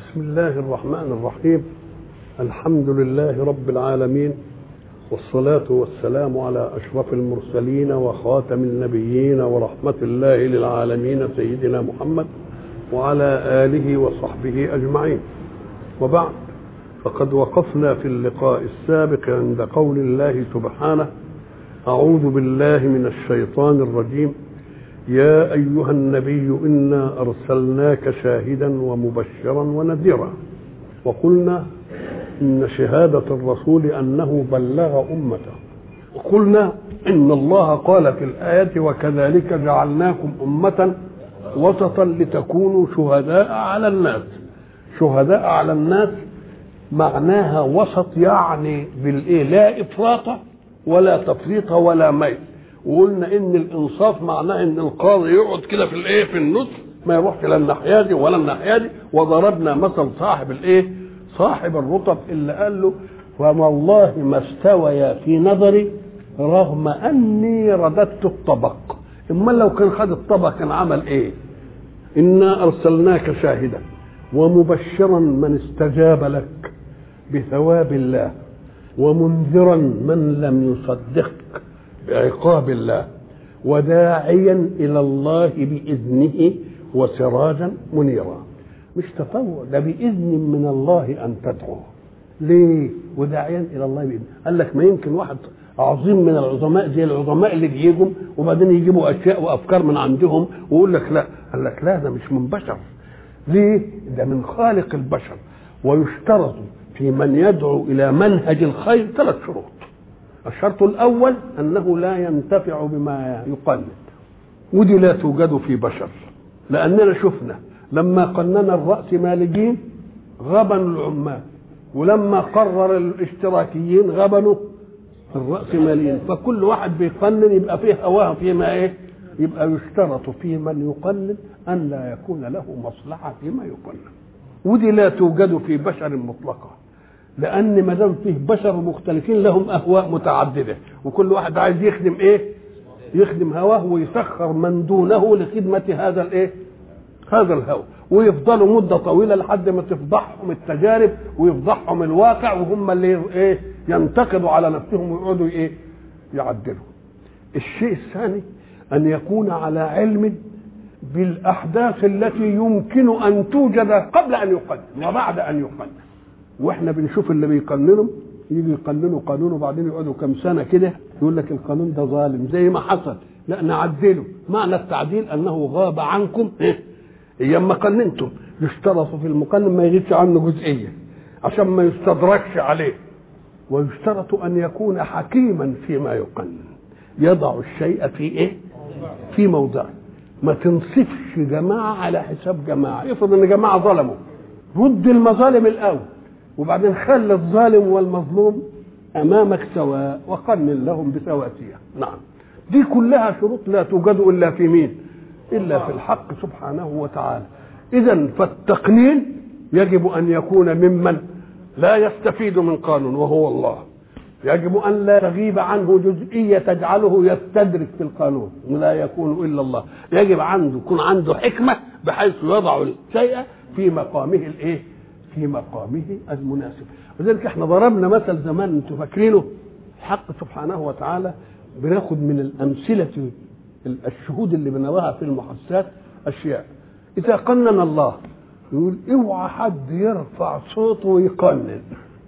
بسم الله الرحمن الرحيم الحمد لله رب العالمين والصلاة والسلام على أشرف المرسلين وخاتم النبيين ورحمة الله للعالمين سيدنا محمد وعلى آله وصحبه أجمعين وبعد فقد وقفنا في اللقاء السابق عند قول الله سبحانه أعوذ بالله من الشيطان الرجيم يا أيها النبي إنا أرسلناك شاهدا ومبشرا ونذيرا وقلنا إن شهادة الرسول أنه بلغ أمته وقلنا إن الله قال في الآية وكذلك جعلناكم أمة وسطا لتكونوا شهداء على الناس شهداء على الناس معناها وسط يعني بالإيه لا إفراط ولا تفريط ولا ميل وقلنا ان الانصاف معناه ان القاضي يقعد كده في الايه في النص ما يروحش لا الناحيه دي ولا الناحيه دي وضربنا مثل صاحب الايه صاحب الرطب اللي قال له وما والله ما استويا في نظري رغم اني رددت الطبق اما لو كان خد الطبق كان عمل ايه انا ارسلناك شاهدا ومبشرا من استجاب لك بثواب الله ومنذرا من لم يصدقك بعقاب الله وداعيا الى الله باذنه وسراجا منيرا مش تطوع ده باذن من الله ان تدعو ليه وداعيا الى الله باذنه قال لك ما يمكن واحد عظيم من العظماء زي العظماء اللي بيجوا وبعدين يجيبوا اشياء وافكار من عندهم ويقول لك لا قال لك لا ده مش من بشر ليه ده من خالق البشر ويشترط في من يدعو الى منهج الخير ثلاث شروط الشرط الأول أنه لا ينتفع بما يقلد ودي لا توجد في بشر لأننا شفنا لما قننا الرأسماليين غبنوا العمال ولما قرر الاشتراكيين غبنوا الرأسماليين فكل واحد بيقنن يبقى فيه هواه فيما ايه يبقى يشترط في من يقنن أن لا يكون له مصلحة فيما يقنن ودي لا توجد في بشر مطلقا لان ما دام فيه بشر مختلفين لهم اهواء متعدده وكل واحد عايز يخدم ايه يخدم هواه ويسخر من دونه لخدمه هذا الايه هذا الهوى ويفضلوا مده طويله لحد ما تفضحهم التجارب ويفضحهم الواقع وهم اللي ايه ينتقدوا على نفسهم ويقعدوا ايه يعدلوا الشيء الثاني ان يكون على علم بالاحداث التي يمكن ان توجد قبل ان يقدم وبعد ان يقدم واحنا بنشوف اللي بيقننوا يجي يقننوا قانون وبعدين يقعدوا كم سنه كده يقول لك القانون ده ظالم زي ما حصل لا نعدله معنى التعديل انه غاب عنكم ايه ايام ما قننتم يشترط في المقنن ما يغيبش عنه جزئيه عشان ما يستدركش عليه ويشترط ان يكون حكيما فيما يقنن يضع الشيء في ايه في موضعه ما تنصفش جماعه على حساب جماعه افرض ان جماعه ظلموا رد المظالم الاول وبعدين خلي الظالم والمظلوم امامك سواء وقنن لهم بسواسيه نعم دي كلها شروط لا توجد الا في مين الا في الحق سبحانه وتعالى اذا فالتقنين يجب ان يكون ممن لا يستفيد من قانون وهو الله يجب ان لا تغيب عنه جزئيه تجعله يستدرك في القانون لا يكون الا الله يجب عنده يكون عنده حكمه بحيث يضع الشيء في مقامه الايه في مقامه المناسب ولذلك احنا ضربنا مثل زمان انتم فاكرينه الحق سبحانه وتعالى بناخد من الامثله الشهود اللي بنراها في المحسات اشياء اذا قنن الله يقول اوعى حد يرفع صوته ويقنن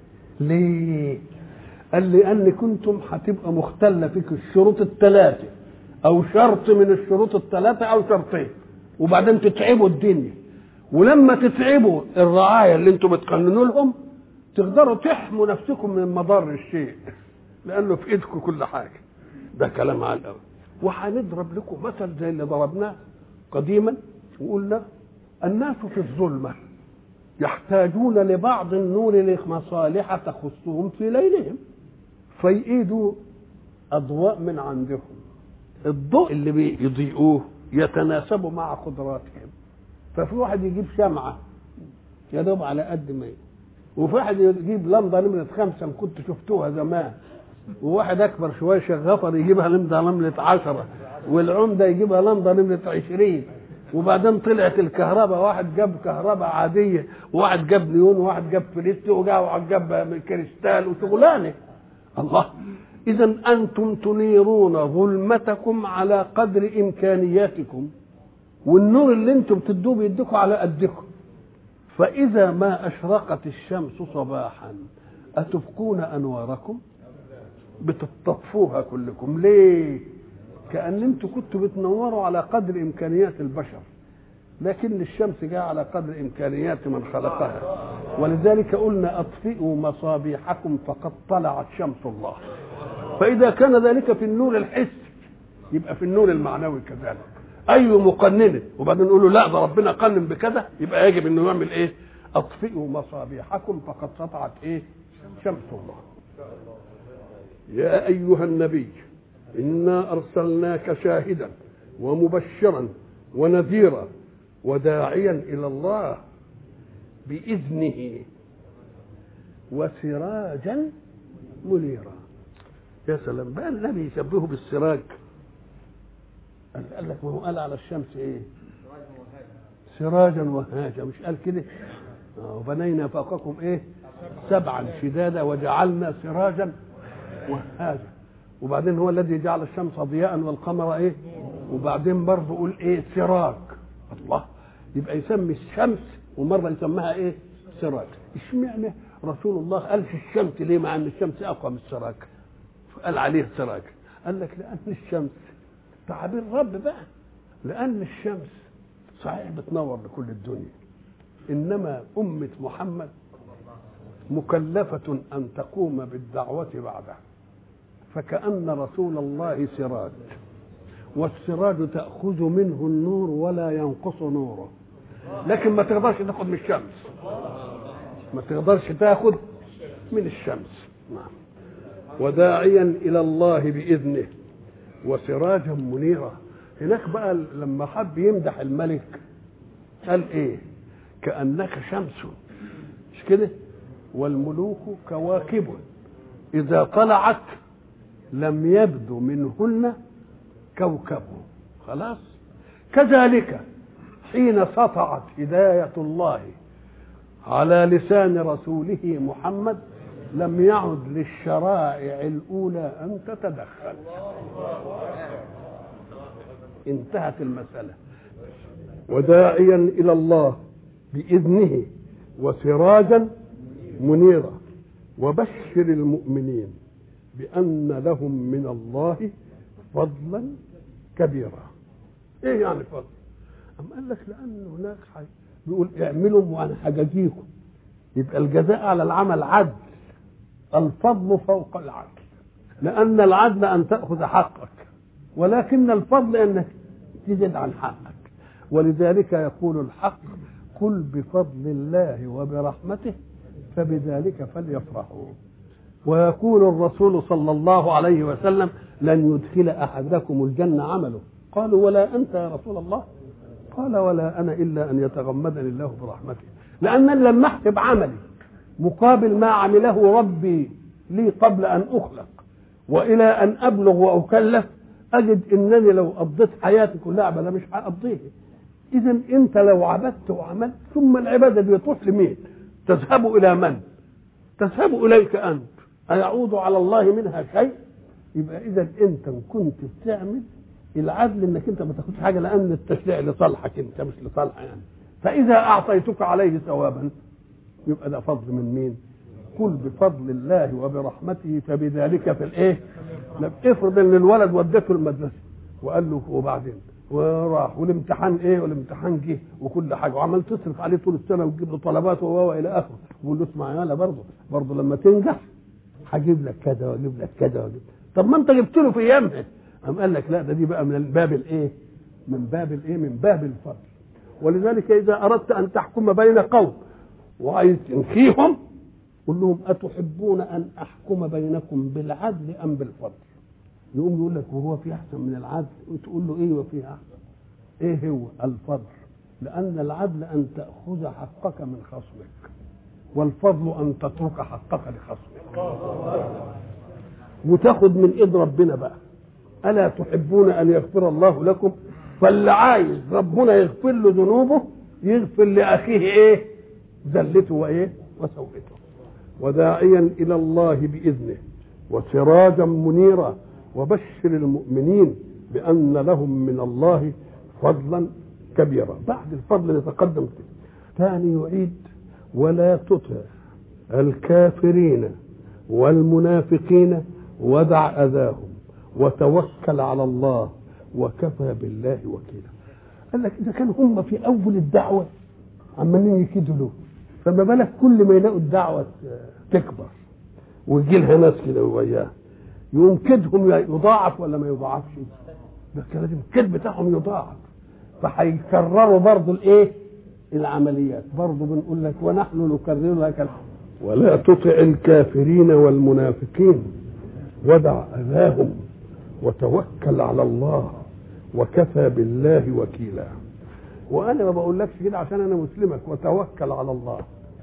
ليه قال لان كنتم هتبقى مختله فيك الشروط الثلاثه او شرط من الشروط الثلاثه او شرطين وبعدين تتعبوا الدنيا ولما تتعبوا الرعاية اللي انتم بتقننوا لهم تقدروا تحموا نفسكم من مضار الشيء لانه في ايدكم كل حاجه ده كلام على الاول وهنضرب لكم مثل زي اللي ضربناه قديما وقلنا الناس في الظلمه يحتاجون لبعض النور لمصالح تخصهم في ليلهم فيئيدوا اضواء من عندهم الضوء اللي بيضيئوه يتناسب مع قدراتهم ففي واحد يجيب شمعة يا دوب على قد ما وفي واحد يجيب لمضة نمرة خمسة كنت شفتوها زمان وواحد أكبر شوية شغفر يجيبها لمضة نمرة عشرة والعمدة يجيبها لمضة نمرة عشرين وبعدين طلعت الكهرباء واحد جاب كهرباء عاديه وواحد جاب نيون وواحد جاب فليت وواحد جاب كريستال وشغلانه الله اذا انتم تنيرون ظلمتكم على قدر امكانياتكم والنور اللي انتم بتدوه بيديكم على قدكم فاذا ما اشرقت الشمس صباحا اتبقون انواركم بتطفوها كلكم ليه كان انتم كنتوا بتنوروا على قدر امكانيات البشر لكن الشمس جاء على قدر امكانيات من خلقها ولذلك قلنا اطفئوا مصابيحكم فقد طلعت شمس الله فاذا كان ذلك في النور الحسي يبقى في النور المعنوي كذلك اي مقننه وبعدين نقول له لا ده ربنا قنن بكذا يبقى يجب انه يعمل ايه اطفئوا مصابيحكم فقد سطعت ايه شمس الله يا ايها النبي انا ارسلناك شاهدا ومبشرا ونذيرا وداعيا الى الله باذنه وسراجا منيرا يا سلام بقى النبي يشبهه بالسراج قال لك ما هو قال على الشمس ايه سراجا وهاجا مش قال كده وبنينا فوقكم ايه سبعا شدادا وجعلنا سراجا وهاجا وبعدين هو الذي جعل الشمس ضياء والقمر ايه وبعدين برضه يقول ايه سراج الله يبقى يسمي الشمس ومره يسميها ايه سراج اشمعنى رسول الله قال في الشمس ليه مع ان الشمس اقوى من السراج قال عليه سراج قال لك لان الشمس تعبير رب بقى لان الشمس صحيح بتنور لكل الدنيا انما امه محمد مكلفه ان تقوم بالدعوه بعده فكأن رسول الله سراج والسراج تأخذ منه النور ولا ينقص نوره لكن ما تقدرش تاخد من الشمس ما تقدرش تاخد من الشمس نعم وداعيا إلى الله بإذنه وسراجا منيرا هناك بقى لما حب يمدح الملك قال ايه كأنك شمس مش كده والملوك كواكب إذا طلعت لم يبدو منهن كوكب خلاص كذلك حين سطعت هداية الله على لسان رسوله محمد لم يعد للشرائع الأولى أن تتدخل انتهت المسألة وداعيا إلى الله بإذنه وسراجا منيرا وبشر المؤمنين بأن لهم من الله فضلا كبيرا ايه يعني فضل أم قال لك لأن هناك حاجة بيقول اعملوا وأنا هجازيكم يبقى الجزاء على العمل عدل الفضل فوق العدل لأن العدل أن تأخذ حقك ولكن الفضل أنك تزيد عن حقك ولذلك يقول الحق قل بفضل الله وبرحمته فبذلك فليفرحوا ويقول الرسول صلى الله عليه وسلم لن يدخل احدكم الجنه عمله قالوا ولا انت يا رسول الله قال ولا انا الا ان يتغمدني الله برحمته لان لما احسب عملي مقابل ما عمله ربي لي قبل ان اخلق والى ان ابلغ واكلف اجد انني لو قضيت حياتي كلها عباده مش هقضيها اذا انت لو عبدت وعملت ثم العباده دي تروح لمين تذهب الى من تذهب اليك انت أيعود على الله منها شيء يبقى إذا أنت كنت بتعمل العدل إنك أنت ما تاخدش حاجة لأن التشريع لصالحك أنت مش لصالح يعني فإذا أعطيتك عليه ثوابا يبقى ده فضل من مين؟ قل بفضل الله وبرحمته فبذلك في الإيه؟ افرض إن الولد ودته المدرسة وقال له وبعدين وراح والامتحان ايه والامتحان جه وكل حاجه وعمال تصرف عليه طول السنه وتجيب له طلبات وهو الى اخره ويقول له اسمع يالا برضه برضه لما تنجح هجيب لك كذا واجيب لك كذا واجيب طب ما انت جبت له في ايامها قام قال لك لا ده دي بقى من باب الايه من باب الايه من باب الفضل ولذلك اذا اردت ان تحكم بين قوم وعايز تنخيهم قل لهم اتحبون ان احكم بينكم بالعدل ام بالفضل يقوم يقول لك وهو في احسن من العدل وتقول له ايه وفي احسن ايه هو الفضل لان العدل ان تاخذ حقك من خصمك والفضل ان تترك حقك لخصمك وتاخد من ايد ربنا بقى الا تحبون ان يغفر الله لكم فاللي عايز ربنا يغفر له ذنوبه يغفر لاخيه ايه ذلته وايه وسوءته وداعيا الى الله باذنه وسراجا منيرا وبشر المؤمنين بان لهم من الله فضلا كبيرا بعد الفضل يتقدم ثاني يعيد ولا تطع الكافرين والمنافقين ودع اذاهم وتوكل على الله وكفى بالله وكيلا قال لك اذا كان هم في اول الدعوه عمالين يكيدوا له فما بالك كل ما يلاقوا الدعوه تكبر ويجي لها ناس كده وياه يقوم كدهم يضاعف ولا ما يضاعفش ده لازم الكد بتاعهم يضاعف فهيكرروا برضه الايه العمليات برضه بنقول لك ونحن نكرر لك ولا تطع الكافرين والمنافقين ودع اذاهم وتوكل على الله وكفى بالله وكيلا وانا ما بقولكش كده عشان انا مسلمك وتوكل على الله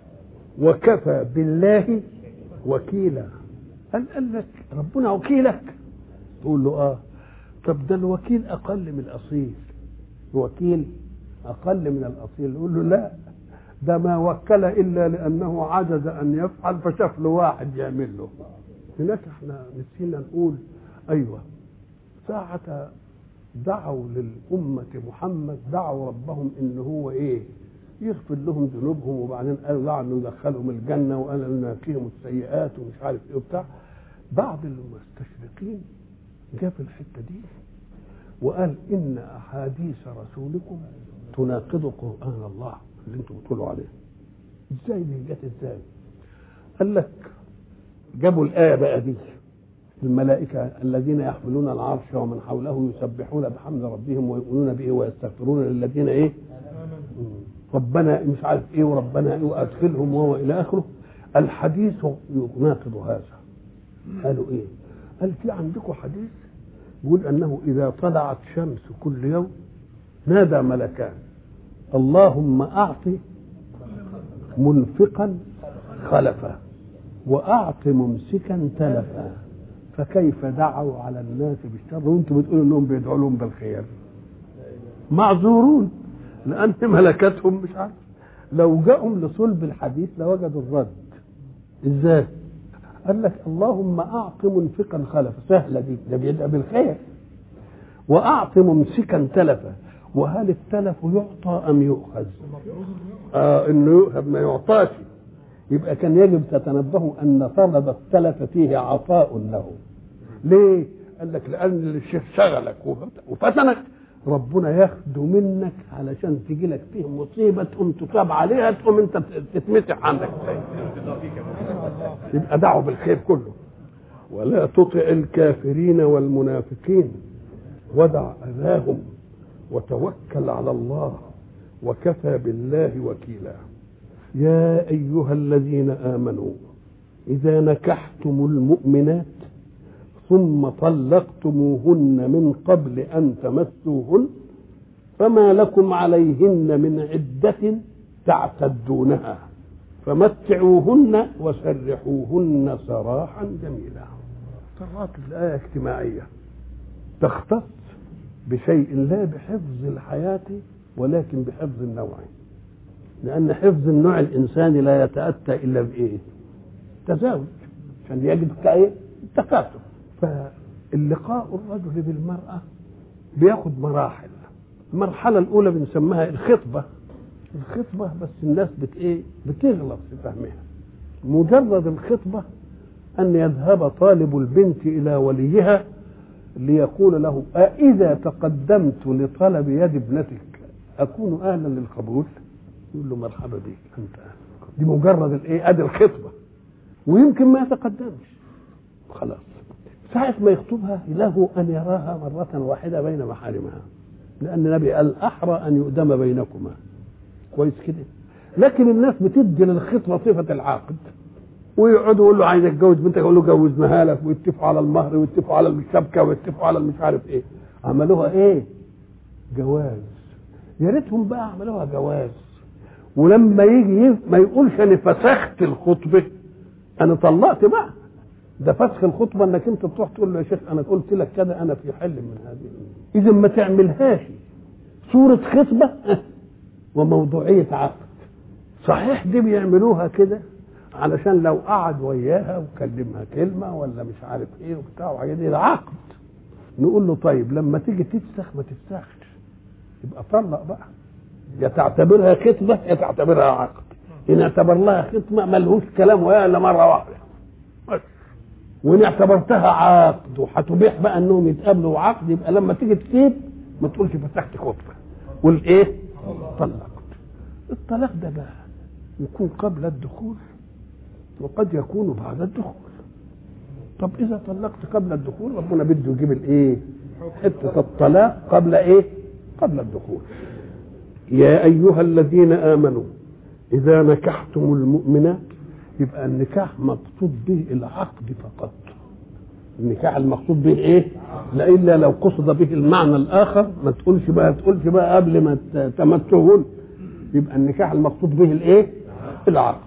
وكفى بالله وكيلا قال قال لك ربنا وكيلك تقول له اه طب ده الوكيل اقل من الاصيل الوكيل اقل من الاصيل يقول له لا ده ما وكل الا لانه عجز ان يفعل فشاف له واحد يعمل له هناك احنا نسينا نقول ايوه ساعة دعوا للأمة محمد دعوا ربهم إن هو إيه؟ يغفر لهم ذنوبهم وبعدين قالوا لا انه يدخلهم الجنه وقال انه يقيهم السيئات ومش عارف ايه وبتاع بعض المستشرقين جاب الحته دي وقال ان احاديث رسولكم تناقض قران الله اللي انتم بتقولوا عليه ازاي دي جت ازاي قال لك جابوا الايه بقى دي الملائكة الذين يحملون العرش ومن حوله يسبحون بحمد ربهم ويؤمنون به ويستغفرون للذين ايه ربنا مش عارف ايه وربنا ايه وادخلهم وهو الى اخره الحديث يناقض هذا قالوا ايه قال في عندكم حديث يقول انه اذا طلعت شمس كل يوم نادى ملكان اللهم اعط منفقا خلفا واعط ممسكا تلفا فكيف دعوا على الناس بالشر وانتم بتقولوا انهم بيدعوا لهم بالخير معذورون لان ملكتهم مش عارف لو جاءوا لصلب الحديث لوجدوا الرد ازاي قال لك اللهم اعط منفقا خلفا سهله دي ده بيدعى بالخير واعط ممسكا تلفا وهل التلف يعطى ام يؤخذ آه انه يؤخذ ما يعطاش يبقى كان يجب تتنبهوا ان طلب التلف فيه عطاء له ليه قال لك لان الشيخ شغلك وفتنك ربنا ياخده منك علشان تجي لك فيه مصيبه تقوم تتاب عليها تقوم انت تتمسح عندك يبقى دعوا بالخير كله ولا تطع الكافرين والمنافقين ودع اذاهم وتوكل على الله وكفى بالله وكيلا يا ايها الذين امنوا اذا نكحتم المؤمنات ثم طلقتموهن من قبل ان تمسوهن فما لكم عليهن من عده تعتدونها فمتعوهن وسرحوهن سراحا جميلا طلعت الايه اجتماعيه تختص بشيء لا بحفظ الحياه ولكن بحفظ النوع لان حفظ النوع الانساني لا يتاتى الا بايه تزاوج عشان يجب ايه التكاثر فاللقاء الرجل بالمرأة بياخد مراحل المرحلة الأولى بنسميها الخطبة الخطبة بس الناس بت إيه بتغلط في فهمها مجرد الخطبة أن يذهب طالب البنت إلى وليها ليقول له أإذا تقدمت لطلب يد ابنتك أكون أهلا للقبول يقول له مرحبا بك أنت أهلا دي مجرد الإيه أدي الخطبة ويمكن ما يتقدمش خلاص ساعة ما يخطبها له أن يراها مرة واحدة بين محارمها لأن النبي قال أحرى أن يؤدم بينكما كويس كده لكن الناس بتدي للخطبة صفة العاقد ويقعدوا يقول له عايز اتجوز بنتك يقول له جوزناها لك ويتفقوا على المهر ويتفقوا على الشبكه ويتفقوا على مش عارف ايه عملوها ايه؟ جواز يا ريتهم بقى عملوها جواز ولما يجي ما يقولش انا فسخت الخطبه انا طلقت بقى ده فسخ الخطبه انك انت تروح تقول له يا شيخ انا قلت لك كده انا في حل من هذه اذا ما تعملهاش صورة خطبة وموضوعية عقد صحيح دي بيعملوها كده علشان لو قعد وياها وكلمها كلمة ولا مش عارف ايه وبتاع وحاجات دي ده عقد نقول له طيب لما تيجي تفسخ ما تفسخش يبقى طلق بقى يا تعتبرها خطبة يا تعتبرها عقد إن اعتبر لها خطبة ملهوش كلام وياها إلا مرة واحدة بس وإن اعتبرتها عقد وهتبيح بقى إنهم يتقابلوا عقد يبقى لما تيجي تسيب ما تقولش فتحت خطبة قول إيه؟ طلقت الطلاق ده بقى يكون قبل الدخول وقد يكون بعد الدخول طب إذا طلقت قبل الدخول ربنا بده يجيب الإيه؟ حتة الطلاق قبل إيه؟ قبل الدخول يا أيها الذين آمنوا إذا نكحتم المؤمنات يبقى النكاح مقصود به العقد فقط النكاح المقصود به ايه؟ لا الا لو قصد به المعنى الاخر ما تقولش بقى تقولش بقى قبل ما تمسهن يبقى النكاح المقصود به الايه؟ العقد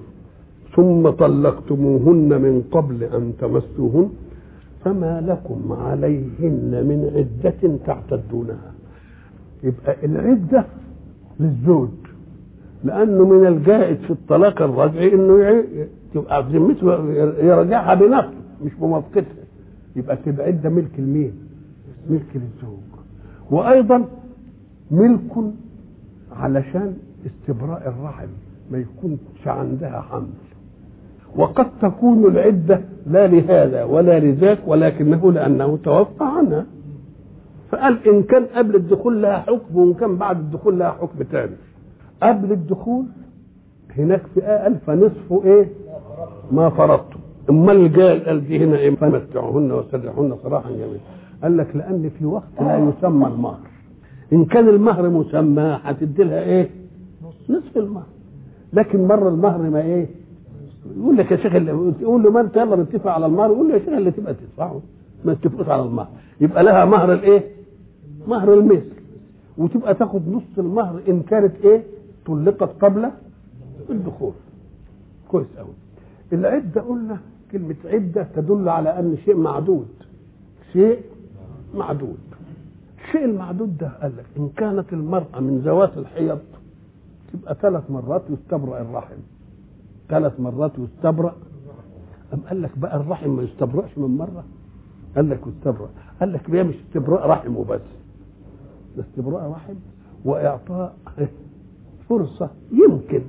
ثم طلقتموهن من قبل ان تمسوهن فما لكم عليهن من عدة تعتدونها يبقى العدة للزوج لأنه من الجائز في الطلاق الرجعي إنه تبقى في ذمته يرجعها بنفسه مش بموافقتها يبقى تبقى عدة ملك لمين؟ ملك للزوج وأيضا ملك علشان استبراء الرحم ما يكونش عندها حمل وقد تكون العدة لا لهذا ولا لذاك ولكنه لأنه توفى عنها فقال إن كان قبل الدخول لها حكم وإن كان بعد الدخول لها حكم تاني قبل الدخول هناك في قال فنصف إيه ما فرضتم امال قال قال دي هنا ايه فمتعوهن وسرحوهن صراحا جميلا قال لك لان في وقت لا يسمى المهر ان كان المهر مسمى هتدي لها ايه نصف المهر لكن مره المهر ما ايه يقول لك يا شيخ اللي يقول له ما انت يلا نتفق على المهر يقول له يا شيخ اللي تبقى تدفعه ما اتفقوش على المهر يبقى لها مهر الايه مهر المثل وتبقى تاخد نص المهر ان كانت ايه طلقت قبل الدخول كويس قوي العدة قلنا كلمة عدة تدل على أن شيء معدود شيء معدود الشيء المعدود ده قال لك إن كانت المرأة من ذوات الحيض تبقى ثلاث مرات يستبرأ الرحم ثلاث مرات يستبرأ أم قال لك بقى الرحم ما يستبرأش من مرة قال لك يستبرأ قال لك هي مش استبراء رحم وبس ده استبراء رحم وإعطاء فرصة يمكن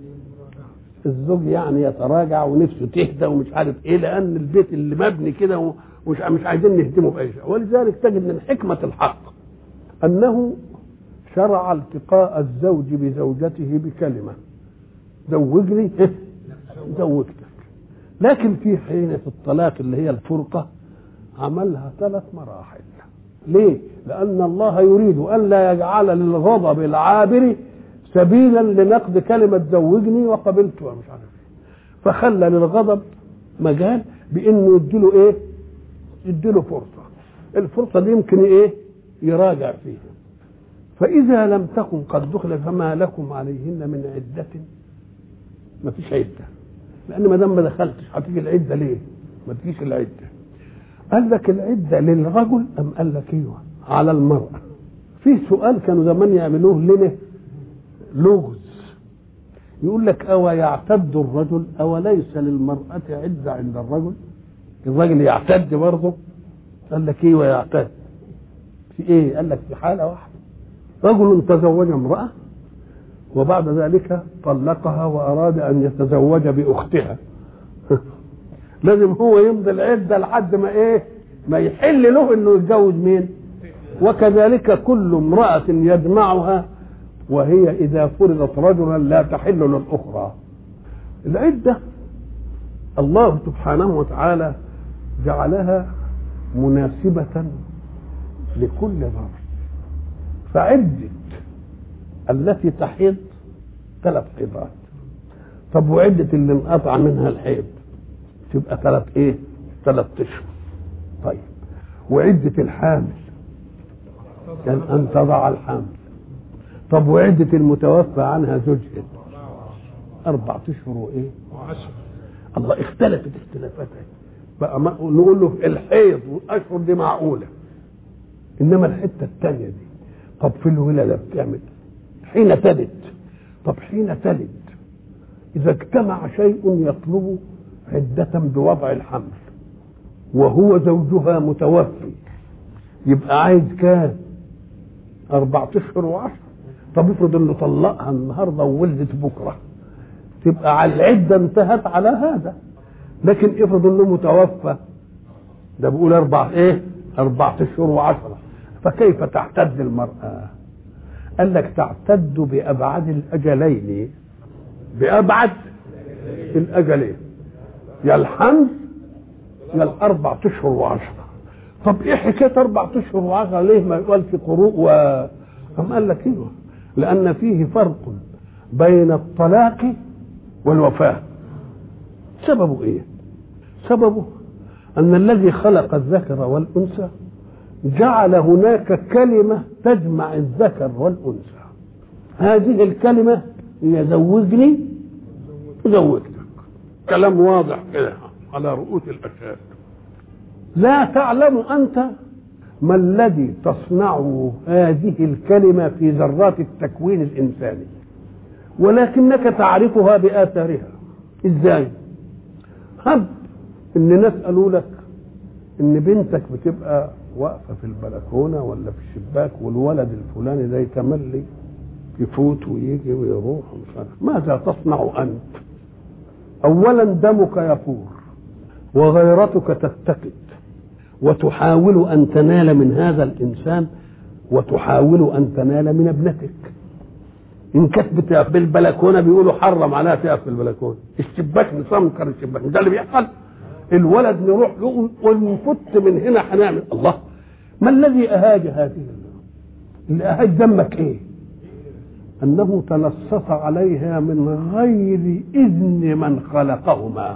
الزوج يعني يتراجع ونفسه تهدى ومش عارف ايه لان البيت اللي مبني كده ومش مش عايزين نهدمه باي شيء ولذلك تجد من حكمه الحق انه شرع التقاء الزوج بزوجته بكلمه زوجني زوجتك لكن في حين في الطلاق اللي هي الفرقه عملها ثلاث مراحل ليه؟ لأن الله يريد أن لا يجعل للغضب العابر سبيلا لنقد كلمة زوجني وقبلتها مش عارف فخلى للغضب مجال بانه يديله ايه؟ يديله فرصة الفرصة دي يمكن ايه؟ يراجع فيها فإذا لم تكن قد دخل فما لكم عليهن من عدة ما فيش عدة لأن ما دام ما دخلتش هتيجي العدة ليه؟ ما تجيش العدة قال لك العدة للرجل أم قال لك ايوه على المرأة في سؤال كانوا زمان يعملوه لنا لغز يقول لك أو يعتد الرجل أو ليس للمرأة عدة عند الرجل الرجل يعتد برضه قال لك ايه ويعتد في ايه قال لك في حالة واحدة رجل تزوج امرأة وبعد ذلك طلقها وأراد أن يتزوج بأختها لازم هو يمضي العدة لحد ما ايه ما يحل له انه يتجوز مين وكذلك كل امرأة يجمعها وهي إذا فرضت رجلا لا تحل للأخرى العدة الله سبحانه وتعالى جعلها مناسبة لكل ظرف فعدة التي تحيض ثلاث حيضات طب وعدة اللي انقطع منها الحيض تبقى ثلاث ايه ثلاث اشهر طيب وعدة الحامل كان أن تضع الحمل طب وعدة المتوفى عنها زوجها أربعة أشهر وإيه؟ وعشر الله اختلفت اختلافات بقى ما نقول له الحيض والأشهر دي معقولة إنما الحتة الثانية دي طب في الولاده بتعمل حين تلد طب حين تلد اذا اجتمع شيء يطلب عده بوضع الحمل وهو زوجها متوفي يبقى عايز كام أربعة أشهر وعشرة طب افرض إنه طلقها النهاردة وولدت بكرة تبقى على العدة انتهت على هذا لكن افرض إنه متوفى ده بيقول أربع إيه أربعة أشهر وعشرة فكيف تعتد المرأة قال لك تعتد بأبعد الأجلين بأبعد الأجلين يا الحمل يا الأربع أشهر وعشرة طب إيه حكاية أربع أشهر وعشرة ليه ما يقال في قروء و أم قال لك إيه لأن فيه فرق بين الطلاق والوفاة سببه إيه سببه أن الذي خلق الذكر والأنثى جعل هناك كلمة تجمع الذكر والأنثى هذه الكلمة هي زوجني زوجتك كلام واضح كده على رؤوس الأشهاد لا تعلم أنت ما الذي تصنعه هذه الكلمة في ذرات التكوين الإنساني ولكنك تعرفها بآثارها إزاي هب إن ناس قالوا لك إن بنتك بتبقى واقفة في البلكونة ولا في الشباك والولد الفلاني ده يتملي يفوت ويجي ويروح ومش عارف ماذا تصنع أنت أولا دمك يفور وغيرتك تتقد وتحاول أن تنال من هذا الإنسان وتحاول أن تنال من ابنتك إن كانت بتقف بالبلكونة بيقولوا حرم عليها تقف في البلكونة الشباك نسمكر الشباك ده اللي بيحصل الولد نروح له ونفت من هنا هنعمل الله ما الذي أهاج هذه اللي أهاج دمك إيه أنه تلصص عليها من غير إذن من خلقهما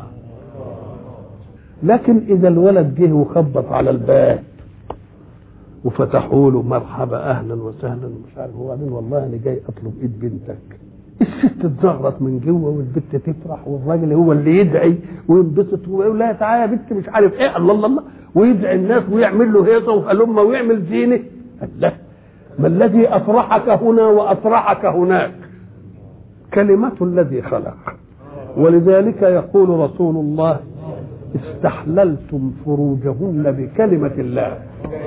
لكن إذا الولد جه وخبط على الباب وفتحوا له مرحبا أهلا وسهلا ومش عارف وبعدين والله أنا جاي أطلب إيد بنتك الست اتزغرت من جوه والبت تفرح والراجل هو اللي يدعي وينبسط ويقول لها تعالى يا بنت مش عارف ايه الله الله الله ويدعي الناس ويعمل له هيصه وهلمه ويعمل زينه لا ما الذي افرحك هنا وافرحك هناك كلمة الذي خلق ولذلك يقول رسول الله استحللتم فروجهن بكلمة الله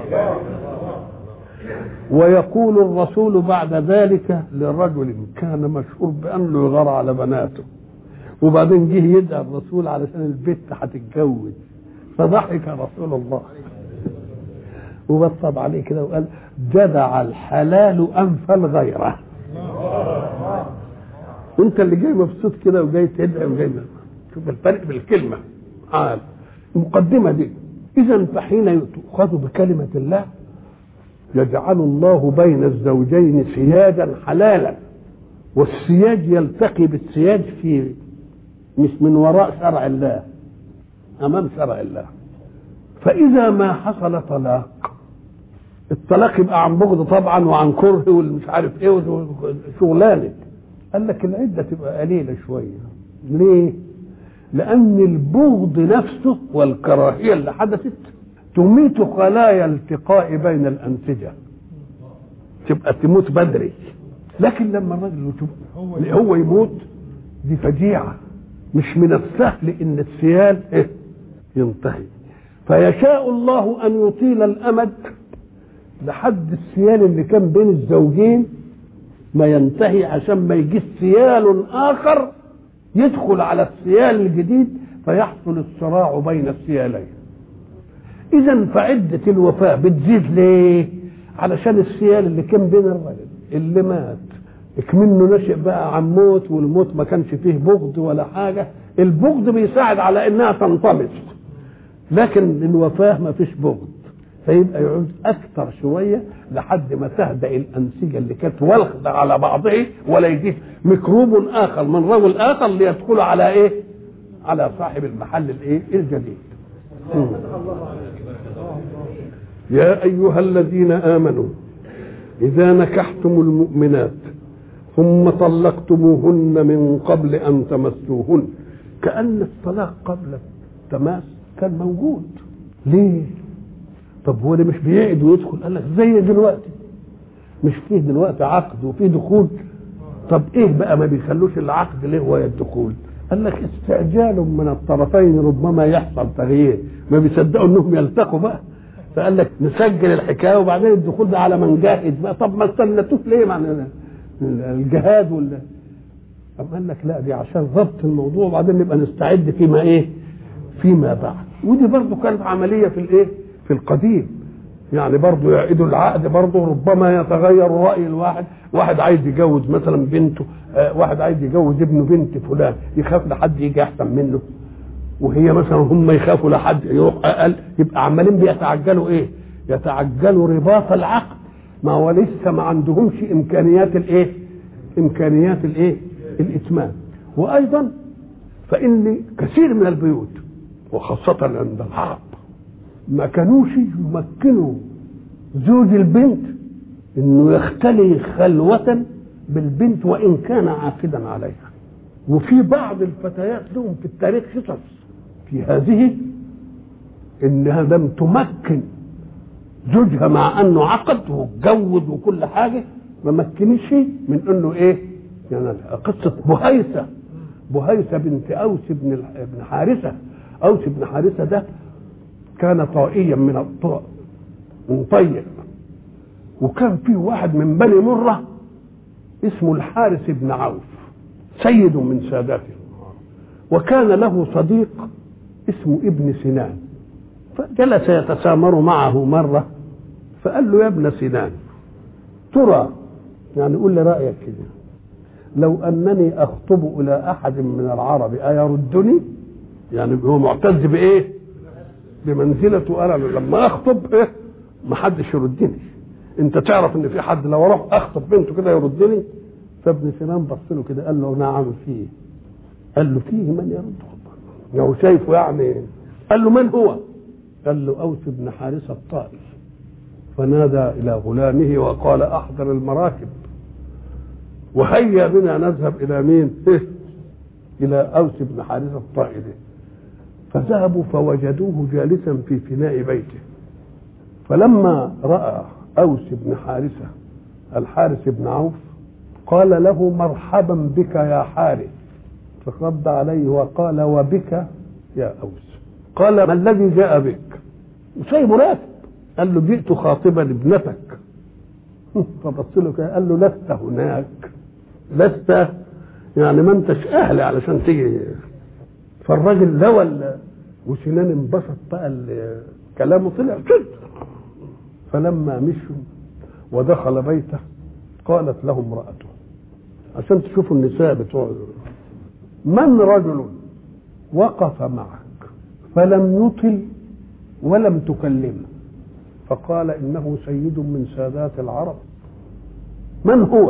ويقول الرسول بعد ذلك لرجل كان مشهور بأنه يغار على بناته وبعدين جه يدعي الرسول علشان البت هتتجوز فضحك رسول الله وبطب عليه كده وقال جدع الحلال أنفى الغيرة وانت اللي جاي مبسوط كده وجاي تدعي وجاي شوف الفرق بالكلمة قال المقدمة دي إذا فحين تؤخذ بكلمة الله يجعل الله بين الزوجين سياجا حلالا والسياج يلتقي بالسياج في مش من وراء شرع الله امام شرع الله فاذا ما حصل طلاق الطلاق يبقى عن بغض طبعا وعن كره والمش عارف ايه شغلانه قال لك العده تبقى قليله شويه ليه لان البغض نفسه والكراهيه اللي حدثت تميت خلايا التقاء بين الأنسجة تبقى تموت بدري لكن لما الرجل هو يموت دي فجيعة مش من السهل ان السيال إيه ينتهي فيشاء الله ان يطيل الامد لحد السيال اللي كان بين الزوجين ما ينتهي عشان ما يجيش سيال اخر يدخل على السيال الجديد فيحصل الصراع بين السيالين اذا فعدة الوفاة بتزيد ليه علشان السيال اللي كان بين الرجل اللي مات اكمنه نشئ بقى عن موت والموت ما كانش فيه بغض ولا حاجة البغض بيساعد على انها تنطمس لكن الوفاة ما فيش بغض فيبقى يعود اكثر شوية لحد ما تهدأ الانسجة اللي كانت والخدة على بعضه ولا يجي ميكروب اخر من رجل اخر ليدخل على ايه على صاحب المحل الايه الجديد يا أيها الذين آمنوا إذا نكحتم المؤمنات ثم طلقتموهن من قبل أن تمسوهن كأن الطلاق قبل التماس كان موجود ليه؟ طب هو اللي مش بيقعد ويدخل قال لك زي دلوقتي مش فيه دلوقتي عقد وفيه دخول طب ايه بقى ما بيخلوش العقد ليه هو الدخول قال لك استعجال من الطرفين ربما يحصل تغيير ما بيصدقوا انهم يلتقوا بقى فقال لك نسجل الحكايه وبعدين الدخول ده على من جاهد بقى طب ما استنتوش ليه مع الجهاد ولا أم قال لك لا دي عشان ضبط الموضوع وبعدين نبقى نستعد فيما ايه فيما بعد ودي برضه كانت عمليه في الايه في القديم يعني برضه يعيدوا العقد برضه ربما يتغير راي الواحد واحد عايز يجوز مثلا بنته آه واحد عايز يجوز ابنه بنت فلان يخاف لحد يجي احسن منه وهي مثلا هم يخافوا لحد يروح اقل يبقى عمالين بيتعجلوا ايه يتعجلوا رباط العقد ما هو لسه ما عندهمش امكانيات الايه امكانيات الايه الاتمام وايضا فان كثير من البيوت وخاصه عند العرب ما كانوش يمكنوا زوج البنت انه يختلي خلوة بالبنت وان كان عاقدا عليها وفي بعض الفتيات لهم في التاريخ قصص في هذه انها لم تمكن زوجها مع انه عقد واتجوز وكل حاجه ما مكنش من انه ايه يعني قصه بهيسه بهيسه بنت اوس بن بن حارثه اوس بن حارثه ده كان طائيا من الطاء من طيب وكان فيه واحد من بني مرة اسمه الحارث بن عوف سيد من ساداته وكان له صديق اسمه ابن سنان فجلس يتسامر معه مرة فقال له يا ابن سنان ترى يعني قول لي رأيك كده لو أنني أخطب إلى أحد من العرب أيردني يعني هو معتز بإيه بمنزلته انا لما اخطب ايه ما حدش يردني انت تعرف ان في حد لو اروح اخطب بنته كده يردني فابن سنان بص له كده قال له نعم فيه قال له فيه من يرد خطبه لو شايفه يعني قال له من هو قال له اوس بن حارثه الطائي فنادى الى غلامه وقال احضر المراكب وهيا بنا نذهب الى مين الى اوس بن حارثه الطائي ده فذهبوا فوجدوه جالسا في فناء بيته فلما راى اوس بن حارثه الحارث بن عوف قال له مرحبا بك يا حارث فرد عليه وقال وبك يا اوس قال ما الذي جاء بك سايبه راكب قال له جئت خاطبا ابنتك فبص له كده قال له لست هناك لست يعني ما انتش اهلي علشان تيجي فالراجل لوى وسنان انبسط بقى كلامه طلع كده فلما مشوا ودخل بيته قالت له امرأته عشان تشوفوا النساء بتوع من رجل وقف معك فلم يطل ولم تكلمه فقال انه سيد من سادات العرب من هو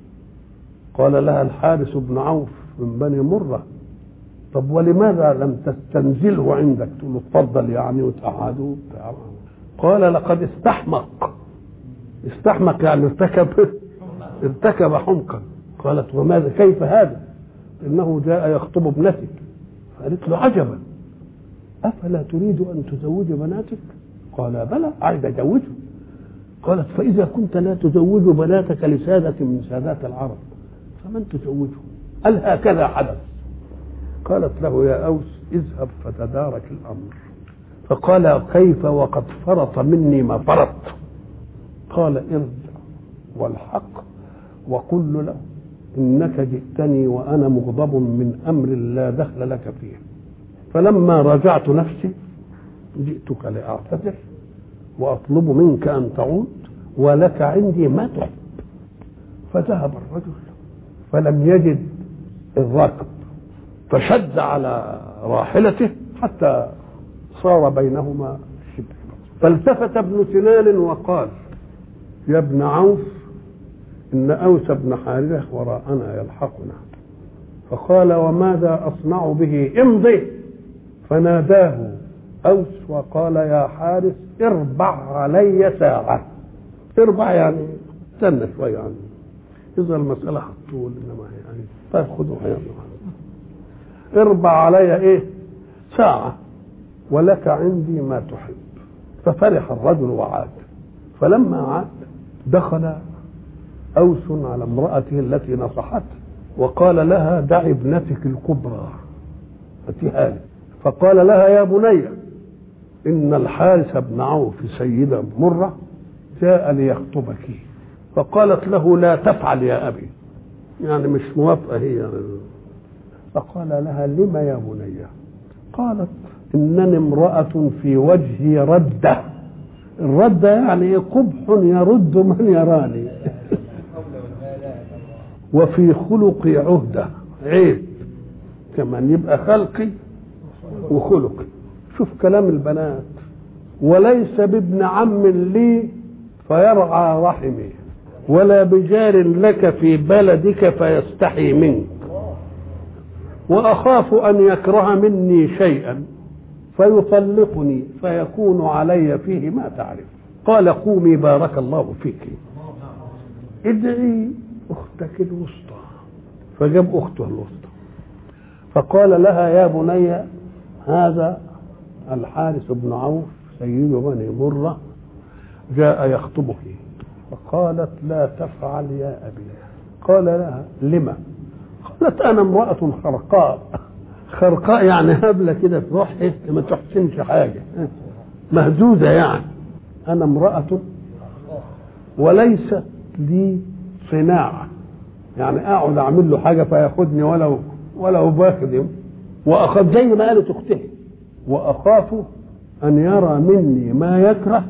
قال لها الحارث بن عوف من بني مره طب ولماذا لم تستنزله عندك تقول له اتفضل يعني وتقعدوا قال لقد استحمق استحمق يعني ارتكب ارتكب حمقا قالت وماذا كيف هذا انه جاء يخطب ابنتك قالت له عجبا افلا تريد ان تزوج بناتك قال بلى عايز اجوزه قالت فاذا كنت لا تزوج بناتك لساده من سادات العرب فمن تزوجه قال هكذا حدث قالت له يا أوس اذهب فتدارك الأمر فقال كيف وقد فرط مني ما فرط قال ارجع والحق وقل له إنك جئتني وأنا مغضب من أمر لا دخل لك فيه فلما راجعت نفسي جئتك لأعتذر وأطلب منك أن تعود ولك عندي ما تحب فذهب الرجل فلم يجد الراكب فشد على راحلته حتى صار بينهما شبه فالتفت ابن سنان وقال يا ابن عوف إن أوس بن حارثة وراءنا يلحقنا فقال وماذا أصنع به امضي فناداه أوس وقال يا حارث اربع علي ساعة اربع يعني استنى شوية يعني إذا المسألة هتطول إنما يعني طيب خذوها يلا اربع علي ايه ساعة ولك عندي ما تحب ففرح الرجل وعاد فلما عاد دخل أوس على امرأته التي نصحته وقال لها دع ابنتك الكبرى أتيها لي فقال لها يا بني إن الحارث بن عوف سيدة مرة جاء ليخطبك فقالت له لا تفعل يا أبي يعني مش موافقة هي يعني فقال لها لم يا بني قالت إنني امرأة في وجهي ردة الردة يعني قبح يرد من يراني وفي خلقي عهدة عيب كمان يبقى خلقي وخلقي شوف كلام البنات وليس بابن عم لي فيرعى رحمي ولا بجار لك في بلدك فيستحي منك واخاف ان يكره مني شيئا فيطلقني فيكون علي فيه ما تعرف قال قومي بارك الله فيك ادعي اختك الوسطى فجاب اخته الوسطى فقال لها يا بني هذا الحارث بن عوف سيد بني مره جاء يخطبك فقالت لا تفعل يا ابي قال لها لما قالت انا امراه خرقاء خرقاء يعني هبله كده في روحها ما تحسنش حاجه مهزوزه يعني انا امراه وليست لي صناعه يعني اقعد اعمل له حاجه فياخدني ولو ولو باخد واخاف زي ما قالت اختها واخاف ان يرى مني ما يكره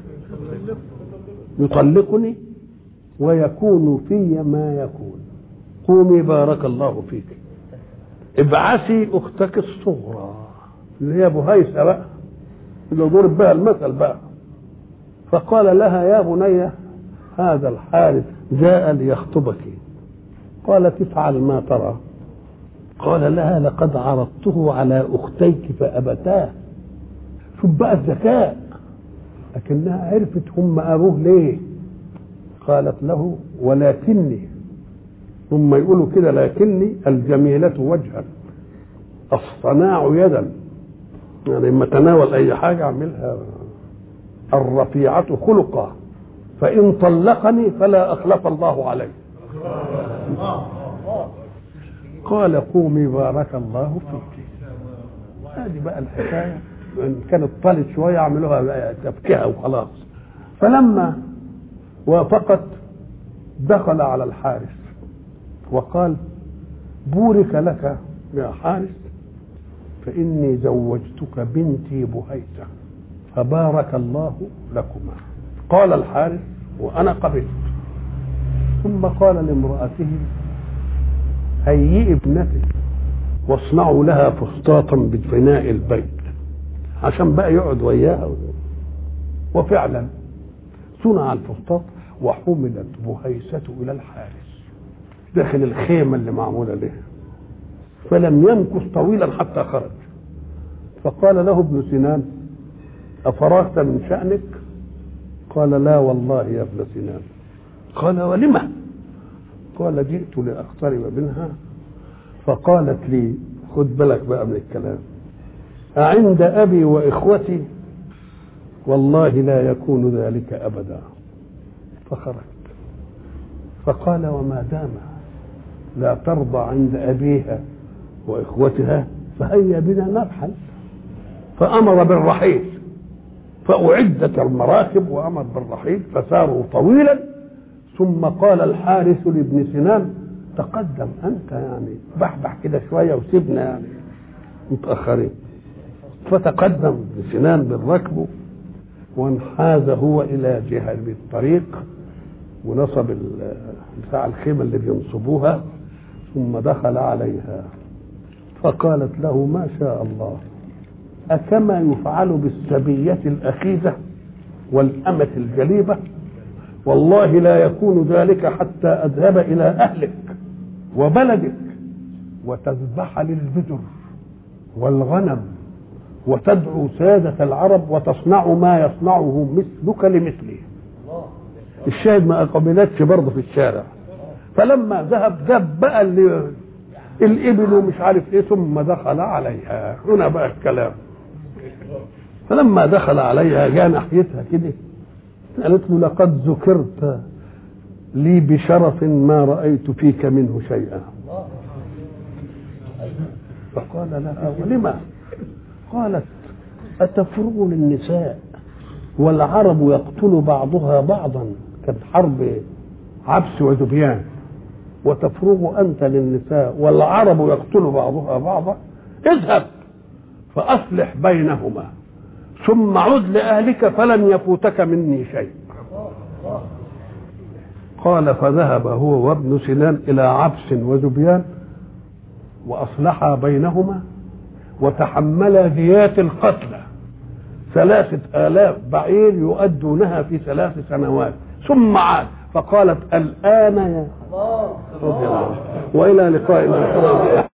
يطلقني ويكون في ما يكون قومي بارك الله فيك ابعثي اختك الصغرى اللي هي بهيسه بقى اللي ضرب بها المثل بقى فقال لها يا بني هذا الحارث جاء ليخطبك قالت افعل ما ترى قال لها لقد عرضته على اختيك فابتاه شوف بقى الذكاء لكنها عرفت هم ابوه ليه قالت له ولكني ثم يقولوا كده لكني الجميلة وجها الصناع يدا يعني لما تناول أي حاجة أعملها الرفيعة خلقا فإن طلقني فلا أخلف الله علي قال قومي بارك الله فيك هذه بقى الحكاية إن كانت طالت شوية عملوها تبكيها وخلاص فلما وافقت دخل على الحارس وقال بورك لك يا حارس فإني زوجتك بنتي بهيسة فبارك الله لكما قال الحارس وأنا قبلت ثم قال لامرأته هيئي ابنتك واصنعوا لها فسطاطا بفناء البيت عشان بقى يقعد وياها وفعلا صنع الفسطاط وحملت بهيسة إلى الحارس داخل الخيمة اللي معمولة له فلم يمكث طويلا حتى خرج فقال له ابن سنان أفرغت من شأنك قال لا والله يا ابن سنان قال ولم قال جئت لأقترب منها فقالت لي خد بالك بقى من الكلام أعند أبي وإخوتي والله لا يكون ذلك أبدا فخرجت فقال وما دام لا ترضى عند أبيها وإخوتها فهيا بنا نرحل فأمر بالرحيل فأعدت المراكب وأمر بالرحيل فساروا طويلا ثم قال الحارث لابن سنان تقدم أنت يعني بحبح كده شوية وسيبنا يعني متأخرين فتقدم ابن سنان بالركب وانحاز هو إلى جهة الطريق ونصب بتاع الخيمة اللي بينصبوها ثم دخل عليها فقالت له ما شاء الله أكما يفعل بالسبية الأخيذة والأمة الجليبة والله لا يكون ذلك حتى أذهب إلى أهلك وبلدك وتذبح للبدر والغنم وتدعو سادة العرب وتصنع ما يصنعه مثلك لمثله الشاهد ما قبلتش برضه في الشارع فلما ذهب جاب بقى اللي الابل ومش عارف ايه ثم دخل عليها هنا بقى الكلام فلما دخل عليها جاء ناحيتها كده قالت له لقد ذكرت لي بشرف ما رأيت فيك منه شيئا فقال لها ولما قالت أتفرغ للنساء والعرب يقتل بعضها بعضا كانت حرب عبس وذبيان وتفرغ أنت للنساء والعرب يقتل بعضها بعضا اذهب فأصلح بينهما ثم عد لأهلك فلن يفوتك مني شيء قال فذهب هو وابن سنان إلى عبس وذبيان وأصلحا بينهما وتحملا ذيات القتلى ثلاثة آلاف بعير يؤدونها في ثلاث سنوات ثم عاد فقالت الآن يا رضي الله وإلى لقاء آخر